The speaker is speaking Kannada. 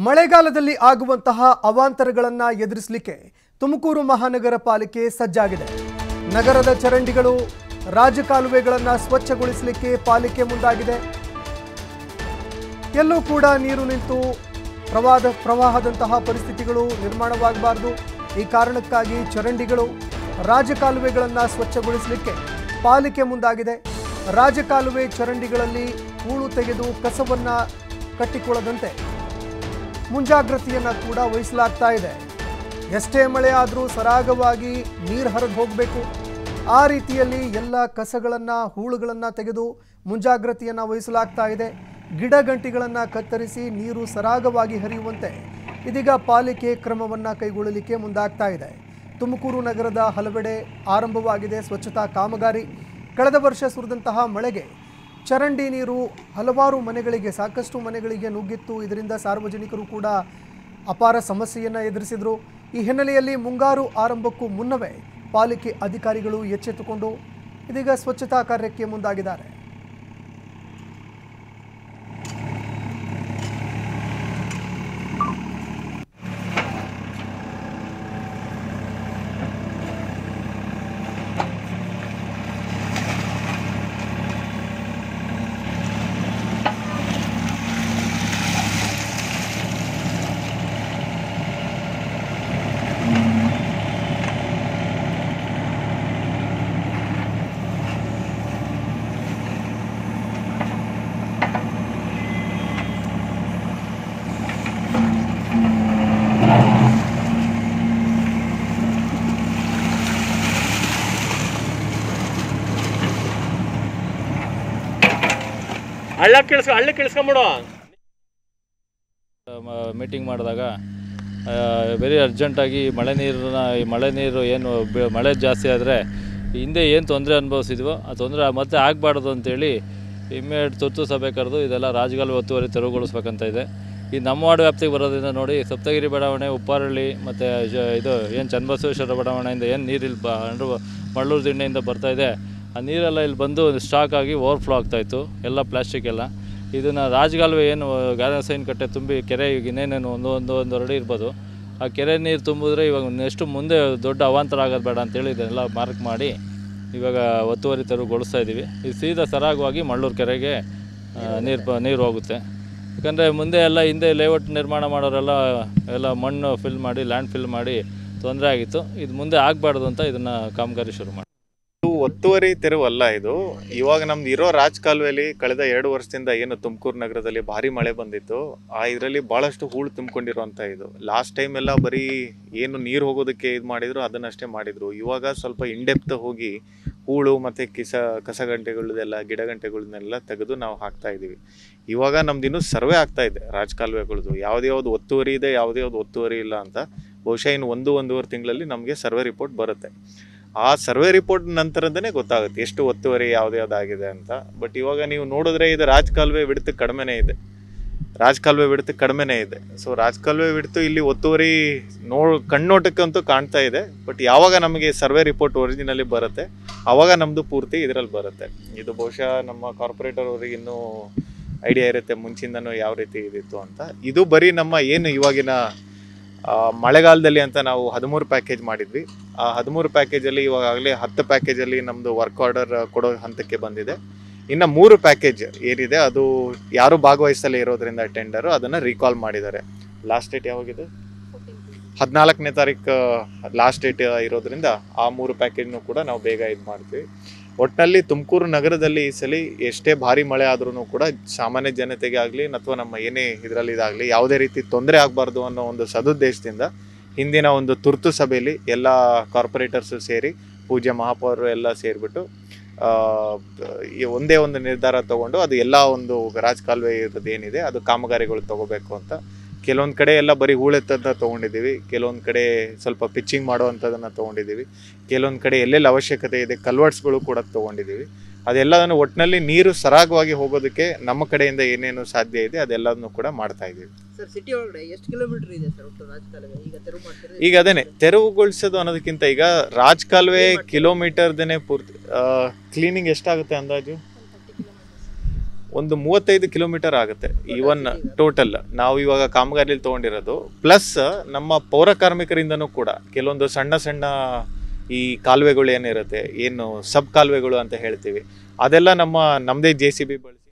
ಮಳೆಗಾಲದಲ್ಲಿ ಆಗುವಂತಹ ಅವಾಂತರಗಳನ್ನು ಎದುರಿಸಲಿಕ್ಕೆ ತುಮಕೂರು ಮಹಾನಗರ ಪಾಲಿಕೆ ಸಜ್ಜಾಗಿದೆ ನಗರದ ಚರಂಡಿಗಳು ರಾಜಕಾಲುವೆಗಳನ್ನು ಸ್ವಚ್ಛಗೊಳಿಸಲಿಕ್ಕೆ ಪಾಲಿಕೆ ಮುಂದಾಗಿದೆ ಎಲ್ಲೂ ಕೂಡ ನೀರು ನಿಂತು ಪ್ರವಾದ ಪ್ರವಾಹದಂತಹ ಪರಿಸ್ಥಿತಿಗಳು ನಿರ್ಮಾಣವಾಗಬಾರದು ಈ ಕಾರಣಕ್ಕಾಗಿ ಚರಂಡಿಗಳು ರಾಜಕಾಲುವೆಗಳನ್ನು ಸ್ವಚ್ಛಗೊಳಿಸಲಿಕ್ಕೆ ಪಾಲಿಕೆ ಮುಂದಾಗಿದೆ ರಾಜಕಾಲುವೆ ಚರಂಡಿಗಳಲ್ಲಿ ಹೂಳು ತೆಗೆದು ಕಸವನ್ನು ಕಟ್ಟಿಕೊಳ್ಳದಂತೆ ಮುಂಜಾಗ್ರತೆಯನ್ನು ಕೂಡ ವಹಿಸಲಾಗ್ತಾ ಇದೆ ಎಷ್ಟೇ ಮಳೆ ಆದರೂ ಸರಾಗವಾಗಿ ನೀರು ಹರಿದು ಹೋಗಬೇಕು ಆ ರೀತಿಯಲ್ಲಿ ಎಲ್ಲ ಕಸಗಳನ್ನು ಹೂಳುಗಳನ್ನು ತೆಗೆದು ಮುಂಜಾಗ್ರತೆಯನ್ನು ವಹಿಸಲಾಗ್ತಾ ಇದೆ ಗಿಡ ಗಂಟಿಗಳನ್ನು ಕತ್ತರಿಸಿ ನೀರು ಸರಾಗವಾಗಿ ಹರಿಯುವಂತೆ ಇದೀಗ ಪಾಲಿಕೆ ಕ್ರಮವನ್ನು ಕೈಗೊಳ್ಳಲಿಕ್ಕೆ ಮುಂದಾಗ್ತಾ ಇದೆ ತುಮಕೂರು ನಗರದ ಹಲವೆಡೆ ಆರಂಭವಾಗಿದೆ ಸ್ವಚ್ಛತಾ ಕಾಮಗಾರಿ ಕಳೆದ ವರ್ಷ ಸುರಿದಂತಹ ಮಳೆಗೆ ಚರಂಡಿ ನೀರು ಹಲವಾರು ಮನೆಗಳಿಗೆ ಸಾಕಷ್ಟು ಮನೆಗಳಿಗೆ ನುಗ್ಗಿತ್ತು ಇದರಿಂದ ಸಾರ್ವಜನಿಕರು ಕೂಡ ಅಪಾರ ಸಮಸ್ಯೆಯನ್ನು ಎದುರಿಸಿದರು ಈ ಹಿನ್ನೆಲೆಯಲ್ಲಿ ಮುಂಗಾರು ಆರಂಭಕ್ಕೂ ಮುನ್ನವೇ ಪಾಲಿಕೆ ಅಧಿಕಾರಿಗಳು ಎಚ್ಚೆತ್ತುಕೊಂಡು ಇದೀಗ ಸ್ವಚ್ಛತಾ ಕಾರ್ಯಕ್ಕೆ ಮುಂದಾಗಿದ್ದಾರೆ ಹಳ್ಳ ಕೇಳಿಸ್ಕೊ ಹಳ್ಳ ಕೇಳಿಸ್ಕೊಂಬಿಡು ಮೀಟಿಂಗ್ ಮಾಡಿದಾಗ ವೆರಿ ಅರ್ಜೆಂಟಾಗಿ ಮಳೆ ನೀರನ್ನ ಈ ಮಳೆ ನೀರು ಏನು ಬೆ- ಮಳೆ ಜಾಸ್ತಿ ಆದರೆ ಹಿಂದೆ ಏನು ತೊಂದರೆ ಅನುಭವಿಸಿದ್ವೋ ಆ ತೊಂದರೆ ಮತ್ತೆ ಆಗಬಾರ್ದು ಅಂತೇಳಿ ಇಮ್ಮಿಡಿಯೇಟ್ ತುರ್ತು ಸಭೆ ಕರೆದು ಇದೆಲ್ಲ ರಾಜಗಾಲುವೆ ಒತ್ತುವರಿ ತೆರವುಗೊಳಿಸ್ಬೇಕಂತ ಇದೆ ಈ ನಮ್ಮ ವಾರ್ಡ್ ವ್ಯಾಪ್ತಿಗೆ ಬರೋದ್ರಿಂದ ನೋಡಿ ಸಪ್ತಗಿರಿ ಬಡಾವಣೆ ಉಪ್ಪಾರಳ್ಳಿ ಮತ್ತು ಇದು ಏನು ಚನ್ನಬಸವೇಶ್ವರ ಬಡಾವಣೆಯಿಂದ ಏನು ನೀರಿಲ್ಲಿ ಬ ಅಂಡ್ರು ಮಳ್ಳೂರು ದಿಣ್ಣೆಯಿಂದ ಬರ್ತಾ ಇದೆ ಆ ನೀರೆಲ್ಲ ಇಲ್ಲಿ ಬಂದು ಸ್ಟಾಕ್ ಆಗಿ ಓವರ್ಫ್ಲೋ ಆಗ್ತಾಯಿತ್ತು ಎಲ್ಲ ಪ್ಲಾಸ್ಟಿಕ್ ಎಲ್ಲ ಇದನ್ನು ರಾಜಗಾಲುವೆ ಏನು ಗಾದಸೈನ್ ಕಟ್ಟೆ ತುಂಬಿ ಕೆರೆ ಈಗ ಇನ್ನೇನೇನು ಒಂದು ಒಂದು ಒಂದೆರಡು ಅಡಿ ಇರ್ಬೋದು ಆ ಕೆರೆ ನೀರು ತುಂಬಿದ್ರೆ ಇವಾಗ ನೆಕ್ಸ್ಟ್ ಮುಂದೆ ದೊಡ್ಡ ಅವಾಂತರ ಆಗೋದು ಬೇಡ ಅಂತೇಳಿ ಇದನ್ನೆಲ್ಲ ಮಾರ್ಕ್ ಮಾಡಿ ಇವಾಗ ಒತ್ತುವರಿ ತೆರವುಗೊಳಿಸ್ತಾ ಇದ್ದೀವಿ ಇದು ಸೀದಾ ಸರಾಗವಾಗಿ ಮಳ್ಳೂರು ಕೆರೆಗೆ ನೀರು ಬ ನೀರು ಹೋಗುತ್ತೆ ಯಾಕಂದರೆ ಮುಂದೆ ಎಲ್ಲ ಹಿಂದೆ ಲೇಔಟ್ ನಿರ್ಮಾಣ ಮಾಡೋರೆಲ್ಲ ಎಲ್ಲ ಮಣ್ಣು ಫಿಲ್ ಮಾಡಿ ಲ್ಯಾಂಡ್ ಫಿಲ್ ಮಾಡಿ ತೊಂದರೆ ಆಗಿತ್ತು ಇದು ಮುಂದೆ ಆಗಬಾರ್ದು ಅಂತ ಇದನ್ನು ಕಾಮಗಾರಿ ಶುರು ಮಾಡಿ ಇದು ಒತ್ತುವರಿ ತೆರವು ಅಲ್ಲ ಇದು ಇವಾಗ ನಮ್ದು ಇರೋ ರಾಜ್ ಕಾಲುವೆಲಿ ಕಳೆದ ಎರಡು ವರ್ಷದಿಂದ ಏನು ತುಮಕೂರು ನಗರದಲ್ಲಿ ಭಾರಿ ಮಳೆ ಬಂದಿತ್ತು ಆ ಇದರಲ್ಲಿ ಭಾಳಷ್ಟು ಹೂಳು ತುಂಬಿಕೊಂಡಿರುವಂಥ ಇದು ಲಾಸ್ಟ್ ಟೈಮ್ ಎಲ್ಲ ಬರೀ ಏನು ನೀರು ಹೋಗೋದಕ್ಕೆ ಇದು ಮಾಡಿದ್ರು ಅದನ್ನಷ್ಟೇ ಮಾಡಿದ್ರು ಇವಾಗ ಸ್ವಲ್ಪ ಇಂಡೆಪ್ತ್ ಹೋಗಿ ಹೂಳು ಮತ್ತು ಕಿಸ ಕಸಗಂಟೆಗಳದೆಲ್ಲ ಗಿಡಗಂಟೆಗಳನ್ನೆಲ್ಲ ತೆಗೆದು ನಾವು ಹಾಕ್ತಾ ಇದ್ದೀವಿ ಇವಾಗ ನಮ್ದು ಇನ್ನೂ ಸರ್ವೆ ಆಗ್ತಾ ಇದೆ ರಾಜ್ ಕಾಲುವೆಗಳದ್ದು ಯಾವ್ದು ಯಾವ್ದು ಒತ್ತುವರಿ ಇದೆ ಯಾವ್ದು ಯಾವ್ದು ಒತ್ತುವರಿ ಇಲ್ಲ ಅಂತ ಬಹುಶಃ ಇನ್ನು ಒಂದು ಒಂದೂವರೆ ತಿಂಗಳಲ್ಲಿ ನಮಗೆ ಸರ್ವೆ ರಿಪೋರ್ಟ್ ಬರುತ್ತೆ ಆ ಸರ್ವೆ ರಿಪೋರ್ಟ್ ನಂತರದನೇ ಗೊತ್ತಾಗುತ್ತೆ ಎಷ್ಟು ಒತ್ತುವರಿ ಯಾವ್ದು ಯಾವ್ದಾಗಿದೆ ಅಂತ ಬಟ್ ಇವಾಗ ನೀವು ನೋಡಿದ್ರೆ ಇದು ರಾಜ್ ಕಾಲುವೆ ವಿಡ್ತು ಕಡಿಮೆನೇ ಇದೆ ರಾಜ್ ಕಾಲುವೆ ವಿಡ್ತು ಕಡಿಮೆನೇ ಇದೆ ಸೊ ರಾಜ್ ಕಾಲುವೆ ವಿಡ್ತು ಇಲ್ಲಿ ಒತ್ತುವರಿ ನೋ ಕಣ್ಣೋಟಕ್ಕಂತೂ ಕಾಣ್ತಾ ಇದೆ ಬಟ್ ಯಾವಾಗ ನಮಗೆ ಸರ್ವೆ ರಿಪೋರ್ಟ್ ಒರಿಜಿನಲಿ ಬರುತ್ತೆ ಆವಾಗ ನಮ್ಮದು ಪೂರ್ತಿ ಇದರಲ್ಲಿ ಬರುತ್ತೆ ಇದು ಬಹುಶಃ ನಮ್ಮ ಕಾರ್ಪೊರೇಟರ್ ಅವರಿಗೆ ಇನ್ನೂ ಐಡಿಯಾ ಇರುತ್ತೆ ಮುಂಚಿಂದನೂ ಯಾವ ರೀತಿ ಇದಿತ್ತು ಅಂತ ಇದು ಬರೀ ನಮ್ಮ ಏನು ಇವಾಗಿನ ಆ, ಮಳೆಗಾಲದಲ್ಲಿ ಅಂತ ನಾವು ಹದಿಮೂರು ಪ್ಯಾಕೇಜ್ ಮಾಡಿದ್ವಿ ಆ ಹದಿಮೂರು ಪ್ಯಾಕೇಜಲ್ಲಿ ಇವಾಗಲೇ ಹತ್ತು ಪ್ಯಾಕೇಜಲ್ಲಿ ನಮ್ಮದು ವರ್ಕ್ ಆರ್ಡರ್ ಕೊಡೋ ಹಂತಕ್ಕೆ ಬಂದಿದೆ ಇನ್ನು ಮೂರು ಪ್ಯಾಕೇಜ್ ಏನಿದೆ ಅದು ಯಾರು ಭಾಗವಹಿಸಲೇ ಇರೋದ್ರಿಂದ ಟೆಂಡರು ಅದನ್ನು ರೀಕಾಲ್ ಮಾಡಿದ್ದಾರೆ ಲಾಸ್ಟ್ ಡೇಟ್ ಯಾವಾಗಿದೆ ಹದಿನಾಲ್ಕನೇ ತಾರೀಕು ಲಾಸ್ಟ್ ಡೇಟ್ ಇರೋದ್ರಿಂದ ಆ ಮೂರು ಪ್ಯಾಕೇಜ್ನು ಕೂಡ ನಾವು ಬೇಗ ಇದು ಮಾಡ್ತೀವಿ ಒಟ್ಟಿನಲ್ಲಿ ತುಮಕೂರು ನಗರದಲ್ಲಿ ಈ ಸಲ ಎಷ್ಟೇ ಭಾರಿ ಮಳೆ ಆದ್ರೂ ಕೂಡ ಸಾಮಾನ್ಯ ಜನತೆಗೆ ಆಗಲಿ ಅಥವಾ ನಮ್ಮ ಏನೇ ಇದರಲ್ಲಿ ಇದಾಗಲಿ ಯಾವುದೇ ರೀತಿ ತೊಂದರೆ ಆಗಬಾರ್ದು ಅನ್ನೋ ಒಂದು ಸದುದ್ದೇಶದಿಂದ ಹಿಂದಿನ ಒಂದು ತುರ್ತು ಸಭೆಯಲ್ಲಿ ಎಲ್ಲ ಕಾರ್ಪೊರೇಟರ್ಸು ಸೇರಿ ಪೂಜ್ಯ ಮಹಾಪೌರರು ಎಲ್ಲ ಸೇರಿಬಿಟ್ಟು ಈ ಒಂದೇ ಒಂದು ನಿರ್ಧಾರ ತಗೊಂಡು ಅದು ಎಲ್ಲ ಒಂದು ರಾಜ್ ಕಾಲುವೆ ಇರೋದು ಏನಿದೆ ಅದು ಕಾಮಗಾರಿಗಳು ತಗೋಬೇಕು ಅಂತ ಕೆಲವೊಂದು ಕಡೆ ಎಲ್ಲ ಬರೀ ಹೂಳೆತ್ತಂತ ತೊಗೊಂಡಿದ್ದೀವಿ ಕೆಲವೊಂದು ಕಡೆ ಸ್ವಲ್ಪ ಪಿಚ್ಚಿಂಗ್ ಮಾಡುವಂಥದ್ದನ್ನು ತೊಗೊಂಡಿದ್ದೀವಿ ಕೆಲವೊಂದು ಕಡೆ ಎಲ್ಲೆಲ್ಲಿ ಅವಶ್ಯಕತೆ ಇದೆ ಕಲ್ವರ್ಟ್ಸ್ಗಳು ಕೂಡ ತೊಗೊಂಡಿದ್ದೀವಿ ಅದೆಲ್ಲದನ್ನು ಒಟ್ಟಿನಲ್ಲಿ ನೀರು ಸರಾಗವಾಗಿ ಹೋಗೋದಕ್ಕೆ ನಮ್ಮ ಕಡೆಯಿಂದ ಏನೇನು ಸಾಧ್ಯ ಇದೆ ಅದೆಲ್ಲದನ್ನು ಕೂಡ ಮಾಡ್ತಾ ಇದ್ದೀವಿ ಸರ್ ಸಿಟಿ ಒಳಗಡೆ ಎಷ್ಟು ಕಿಲೋಮೀಟರ್ ಇದೆ ಸರ್ ಒಟ್ಟು ರಾಜಕಾಲುವೆ ಈಗ ತೆರವು ಮಾಡ್ತಾರೆ ಈಗ ಅದೇನೆ ತೆರವುಗೊಳಿಸೋದು ಅನ್ನೋದಕ್ಕಿಂತ ಈಗ ರಾಜ್ ಕಾಲುವೆ ಕಿಲೋಮೀಟರ್ದೇನೆ ಪೂರ್ತಿ ಕ್ಲೀನಿಂಗ್ ಎಷ್ಟಾಗುತ್ತೆ ಅಂದಾಜು ಒಂದು ಮೂವತ್ತೈದು ಕಿಲೋಮೀಟರ್ ಆಗುತ್ತೆ ಈವನ್ ಟೋಟಲ್ ನಾವು ಇವಾಗ ಕಾಮಗಾರಿಲಿ ತೊಗೊಂಡಿರೋದು ಪ್ಲಸ್ ನಮ್ಮ ಪೌರ ಕಾರ್ಮಿಕರಿಂದನೂ ಕೂಡ ಕೆಲವೊಂದು ಸಣ್ಣ ಸಣ್ಣ ಈ ಕಾಲುವೆಗಳು ಏನಿರುತ್ತೆ ಏನು ಸಬ್ ಕಾಲುವೆಗಳು ಅಂತ ಹೇಳ್ತೀವಿ ಅದೆಲ್ಲ ನಮ್ಮ ನಮ್ಮದೇ ಜೆ ಸಿ ಬಿ ಬಳಸಿ